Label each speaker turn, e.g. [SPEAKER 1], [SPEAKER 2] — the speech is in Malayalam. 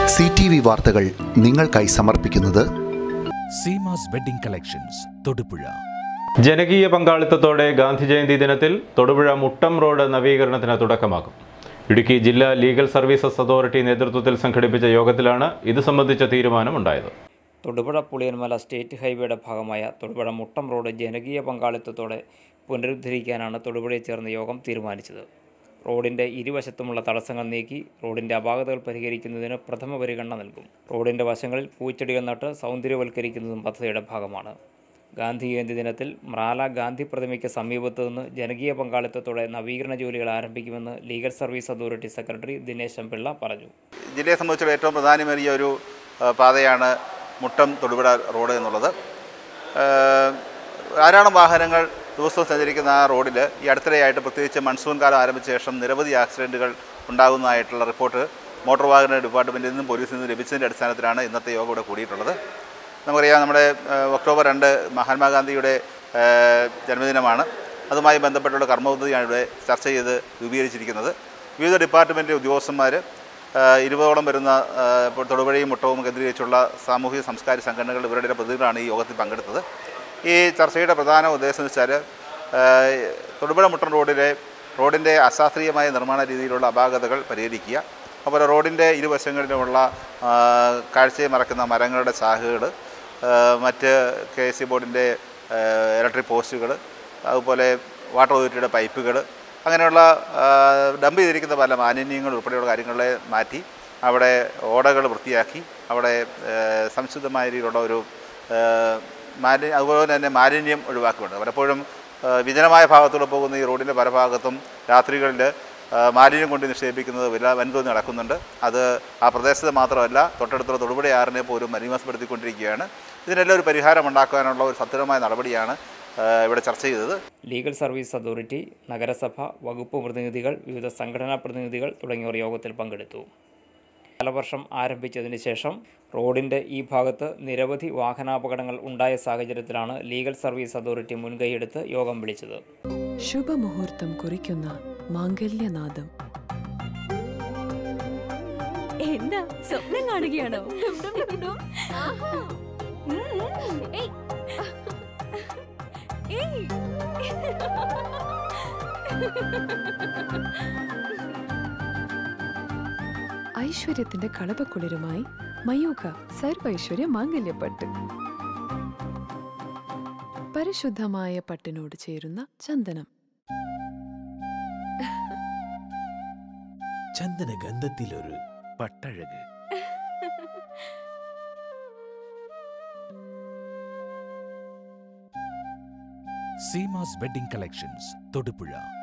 [SPEAKER 1] സി ടി വി വാർത്തകൾ നിങ്ങൾക്കായി സമർപ്പിക്കുന്നത്
[SPEAKER 2] സീമാസ് വെഡിംഗ് കളക്ഷൻസ് തൊടുപുഴ
[SPEAKER 3] ജനകീയ പങ്കാളിത്തത്തോടെ ഗാന്ധി ജയന്തി ദിനത്തിൽ തൊടുപുഴ മുട്ടം റോഡ് നവീകരണത്തിന് തുടക്കമാകും ഇടുക്കി ജില്ലാ ലീഗൽ സർവീസസ് അതോറിറ്റി നേതൃത്വത്തിൽ സംഘടിപ്പിച്ച യോഗത്തിലാണ് ഇത് സംബന്ധിച്ച തീരുമാനമുണ്ടായത്
[SPEAKER 4] തൊടുപുഴ പുളിയൻമല സ്റ്റേറ്റ് ഹൈവേയുടെ ഭാഗമായ തൊടുപുഴ മുട്ടം റോഡ് ജനകീയ പങ്കാളിത്തത്തോടെ പുനരുദ്ധരിക്കാനാണ് തൊടുപുഴയിൽ ചേർന്ന യോഗം തീരുമാനിച്ചത് റോഡിൻ്റെ ഇരുവശത്തുമുള്ള തടസ്സങ്ങൾ നീക്കി റോഡിൻ്റെ അപാകതകൾ പരിഹരിക്കുന്നതിന് പ്രഥമ പരിഗണന നൽകും റോഡിൻ്റെ വശങ്ങളിൽ പൂച്ചെടികൾ നട്ട് സൗന്ദര്യവൽക്കരിക്കുന്നതും പദ്ധതിയുടെ ഭാഗമാണ് ഗാന്ധി ജയന്തി ദിനത്തിൽ മ്രാല ഗാന്ധി പ്രതിമയ്ക്ക് സമീപത്ത് നിന്ന് ജനകീയ പങ്കാളിത്തത്തോടെ നവീകരണ ജോലികൾ ആരംഭിക്കുമെന്ന് legal service authority secretary Dinesh എംപിള്ള പറഞ്ഞു
[SPEAKER 5] ജില്ലയെ സംബന്ധിച്ചുള്ള ഏറ്റവും പ്രധാനമേറിയ ഒരു ആ, പാതയാണ് മുട്ടം തൊടുപുഴ റോഡ് എന്നുള്ളത് ആ, ധാരാളം വാഹനങ്ങൾ ദിവസവും സഞ്ചരിക്കുന്ന ആ റോഡിൽ ഈ അടുത്തിടെയായിട്ട് പ്രത്യേകിച്ച് മൺസൂൺ കാലം ആരംഭിച്ച ശേഷം നിരവധി ആക്സിഡൻറ്റുകൾ ഉണ്ടാകുന്നതായിട്ടുള്ള റിപ്പോർട്ട് മോട്ടോർ വാഹന ഡിപ്പാർട്ട്മെൻറ്റിൽ നിന്നും പോലീസിൽ നിന്നും ലഭിച്ചതിൻ്റെ അടിസ്ഥാനത്തിലാണ് ഇന്നത്തെ യോഗം ഇവിടെ കൂടിയിട്ടുള്ളത് നമുക്കറിയാം നമ്മുടെ ആ, ഒക്ടോബർ രണ്ട് മഹാത്മാഗാന്ധിയുടെ ആ, ജന്മദിനമാണ് അതുമായി ബന്ധപ്പെട്ടുള്ള കർമ്മപദ്ധതിയാണ് ഇവിടെ ചർച്ച ചെയ്ത് രൂപീകരിച്ചിരിക്കുന്നത് വിവിധ ഡിപ്പാർട്ട്മെൻറ്റ് ഉദ്യോഗസ്ഥന്മാർ ഇരുപതോളം വരുന്ന ആ, ഇപ്പോൾ തൊടുപുഴയും മുട്ടവും കേന്ദ്രീകരിച്ചുള്ള സാമൂഹിക സാംസ്കാരിക സംഘടനകൾ ഇവരുടെ പ്രതിനിധികളാണ് ഈ യോഗത്തിൽ പങ്കെടുത്തത് ഈ ചർച്ചയുടെ പ്രധാന ഉദ്ദേശം എന്ന് വെച്ചാൽ ആ, തൊടുപുഴ മുട്ടം റോഡിലെ റോഡിൻ്റെ അശാസ്ത്രീയമായ നിർമ്മാണ രീതിയിലുള്ള അപാകതകൾ പരിഹരിക്കുക അതുപോലെ റോഡിൻ്റെ ഇരുവശങ്ങളിലുമുള്ള ആ, കാഴ്ചയെ മറക്കുന്ന മരങ്ങളുടെ ശാഖകൾ മറ്റ് കെ എസ് സി ബോർഡിൻ്റെ ഇലക്ട്രിക് പോസ്റ്റുകൾ അതുപോലെ വാട്ടർ അതോറിറ്റിയുടെ പൈപ്പുകൾ അങ്ങനെയുള്ള ആ, ഡംപ് ചെയ്തിരിക്കുന്ന പല മാലിന്യങ്ങൾ ഉൾപ്പെടെയുള്ള കാര്യങ്ങളെ മാറ്റി അവിടെ ഓടകൾ വൃത്തിയാക്കി അവിടെ ആ, സംശുദ്ധമായ രീതിയിലുള്ള ഒരു ആ, മാലിന്യം അതുപോലെ തന്നെ മാലിന്യം ഒഴിവാക്കുന്നുണ്ട് പലപ്പോഴും ആ, വിജനമായ ഭാഗത്തൂടെ പോകുന്ന ഈ റോഡിൻ്റെ പല ഭാഗത്തും രാത്രികളിൽ ആ, മാലിന്യം കൊണ്ട് നിക്ഷേപിക്കുന്നത് വില വൻതോതി നടക്കുന്നുണ്ട് അത് ആ പ്രദേശത്ത് മാത്രമല്ല തൊട്ടടുത്തുള്ള തൊടുപുഴയാറിനെ പോലും മലിനമസ്പ്പെടുത്തിക്കൊണ്ടിരിക്കുകയാണ് ഇതിനെല്ലാം ഒരു പരിഹാരം ഉണ്ടാക്കാനുള്ള ഒരു സത്വരമായ നടപടിയാണ് ആ, ഇവിടെ ചർച്ച ചെയ്തത്
[SPEAKER 4] ലീഗൽ സർവീസ് അതോറിറ്റി നഗരസഭ വകുപ്പ് പ്രതിനിധികൾ വിവിധ സംഘടനാ പ്രതിനിധികൾ തുടങ്ങിയവർ യോഗത്തിൽ പങ്കെടുത്തു കാലവർഷം ആരംഭിച്ചതിന് ശേഷം റോഡിൻ്റെ ഈ ഭാഗത്ത് നിരവധി വാഹനാപകടങ്ങൾ ഉണ്ടായ സാഹചര്യത്തിലാണ് ലീഗൽ സർവീസ് അതോറിറ്റി മുൻകൈയെടുത്ത് യോഗം വിളിച്ചത്
[SPEAKER 6] ശുഭമുഹൂർത്തം കുറിക്കുന്ന മാംഗല്യനാദം
[SPEAKER 7] എന്താ സ്വപ്നം കാണുകയാണോ ഉം. ഏയ്. ഏയ്.
[SPEAKER 6] ഐശ്വര്യത്തിന്റെ കളപക്കുളിരുമായി മയൂഖ സർവൈശ്വര്യ മാംഗല്യപ്പട്ട് പരിശുദ്ധമായ പട്ടിനോട് ചേരുന്ന ചന്ദനം
[SPEAKER 2] ചന്ദന ഗന്ധത്തിലൊരു പട്ടഴക് സീമാസ് വെഡിംഗ് കളക്ഷൻസ് തൊടുപുഴ